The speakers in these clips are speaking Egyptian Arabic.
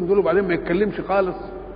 الكلمتين دول وبعدين ما يتكلمش خالص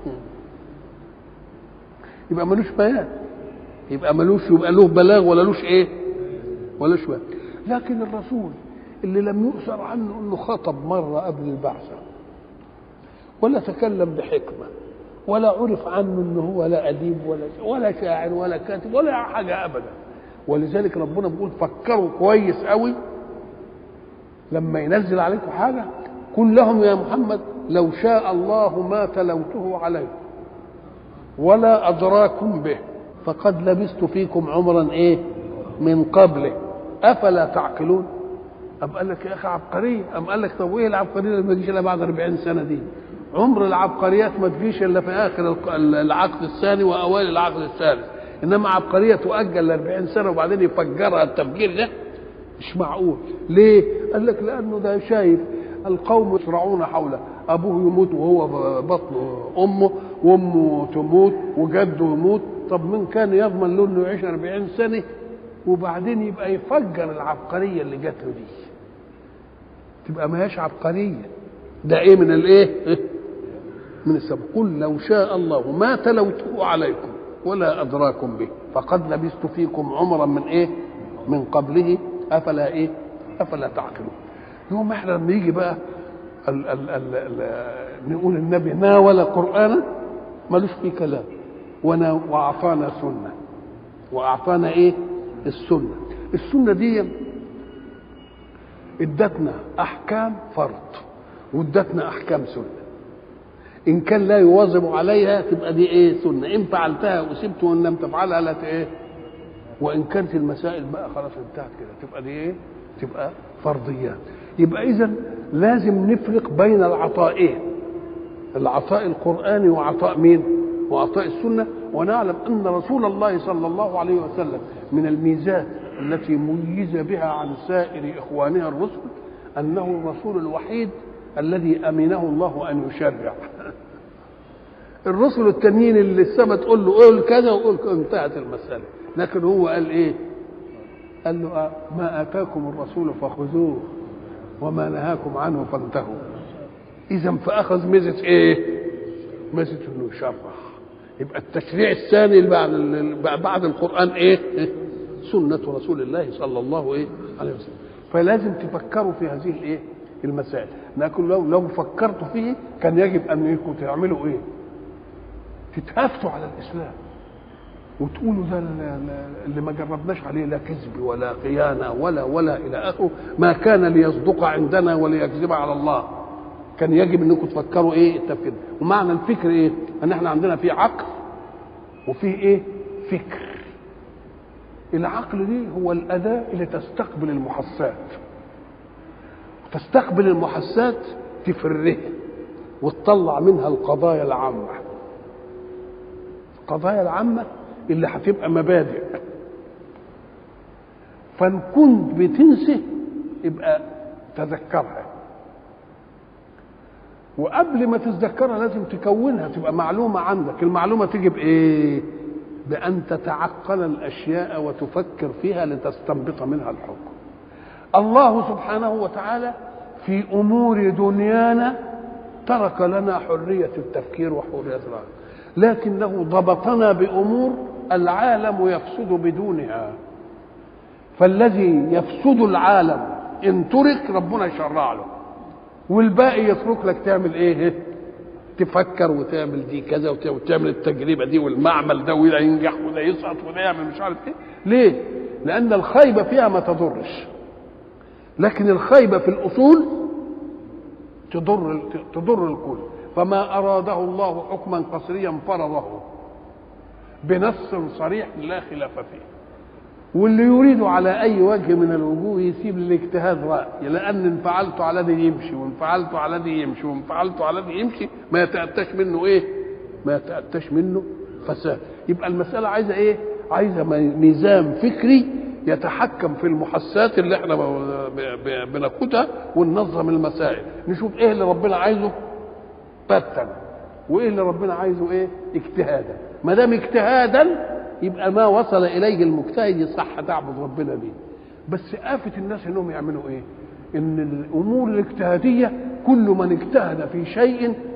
يبقى ملوش بيان يبقى ملوش يبقى له بلاغ ولا لوش ايه ولا بيان لكن الرسول اللي لم يؤثر عنه انه خطب مره قبل البعثه ولا تكلم بحكمه ولا عرف عنه انه هو لا اديب ولا ولا شاعر ولا كاتب ولا حاجه ابدا ولذلك ربنا بيقول فكروا كويس قوي لما ينزل عليكم حاجه قل لهم يا محمد لو شاء الله ما تلوته عليكم ولا ادراكم به فقد لبثت فيكم عمرا ايه من قبله افلا تعقلون أم قال لك يا اخي عبقريه أم قال لك طب وايه العبقريه اللي ما تجيش الا بعد 40 سنه دي عمر العبقريات ما تجيش الا في اخر العقد الثاني واوائل العقد الثالث انما عبقريه تؤجل ل 40 سنه وبعدين يفجرها التفجير ده مش معقول ليه قال لك لانه ده شايف القوم يصرعون حوله ابوه يموت وهو بطن امه وامه تموت وجده يموت طب من كان يضمن له انه يعيش 40 سنه وبعدين يبقى يفجر العبقريه اللي جات له دي تبقى ما هياش عبقريه ده ايه من الايه من السبب قل لو شاء الله ما تلوته عليكم ولا ادراكم به فقد لبثت فيكم عمرا من ايه من قبله افلا ايه افلا تعقلون يوم احنا لما يجي بقى ال ال ال ال نقول النبي ناول قرانا ملوش فيه كلام واعطانا سنه واعطانا ايه السنه السنه دي ادتنا احكام فرض وادتنا احكام سنه ان كان لا يواظب عليها تبقى دي ايه سنه ان فعلتها وسبت وان لم تفعلها لا ايه وان كانت المسائل بقى خلاص انتهت كده تبقى دي ايه تبقى فرضيات يبقى اذا لازم نفرق بين العطائين العطاء القراني وعطاء مين وعطاء السنه ونعلم ان رسول الله صلى الله عليه وسلم من الميزات التي ميز بها عن سائر اخوانها الرسل انه الرسول الوحيد الذي امنه الله ان يشرع الرسل التانيين اللي السما تقول له قول كذا وقول كذا انتهت المساله لكن هو قال ايه قال له آه ما اتاكم الرسول فخذوه وما نهاكم عنه فانتهوا اذا فاخذ ميزه ايه ميزه انه يشرع يبقى التشريع الثاني اللي بعد بعد القران ايه سنه رسول الله صلى الله ايه عليه وسلم فلازم تفكروا في هذه الايه المسائل لكن لو لو فكرتوا فيه كان يجب ان انكم تعملوا ايه تتهافتوا على الاسلام وتقولوا ده اللي ما جربناش عليه لا كذب ولا خيانه ولا ولا الى اخره ما كان ليصدق عندنا وليكذب على الله كان يجب انكم تفكروا ايه التفكير ومعنى الفكر ايه ان احنا عندنا في عقل وفي ايه فكر العقل دي هو الاداه اللي تستقبل المحسات تستقبل المحسات تفرها وتطلع منها القضايا العامة القضايا العامة اللي هتبقى مبادئ فان كنت بتنسى يبقى تذكرها وقبل ما تتذكرها لازم تكونها تبقى معلومة عندك المعلومة تيجي بإيه بأن تتعقل الأشياء وتفكر فيها لتستنبط منها الحكم الله سبحانه وتعالى في امور دنيانا ترك لنا حريه التفكير وحريه العقل لكنه ضبطنا بامور العالم يفسد بدونها فالذي يفسد العالم ان ترك ربنا يشرع له والباقي يترك لك تعمل ايه تفكر وتعمل دي كذا وتعمل التجربه دي والمعمل ده وده ينجح وده يسقط وده يعمل مش عارف ايه ليه لان الخيبه فيها ما تضرش لكن الخيبه في الاصول تضر تضر الكل فما اراده الله حكما قصريا فرضه بنص صريح لا خلاف فيه واللي يريد على اي وجه من الوجوه يسيب للاجتهاد راي لان ان فعلت على دي يمشي وان فعلت على دي يمشي وان فعلت على دي يمشي ما يتاتاش منه ايه ما يتاتاش منه فساد يبقى المساله عايزه ايه عايزه ميزان فكري يتحكم في المحسات اللي احنا بناخدها وننظم المسائل نشوف ايه اللي ربنا عايزه باتا وايه اللي ربنا عايزه ايه اجتهادا ما دام اجتهادا يبقى ما وصل اليه المجتهد يصح تعبد ربنا بيه بس آفة الناس انهم يعملوا ايه ان الامور الاجتهاديه كل من اجتهد في شيء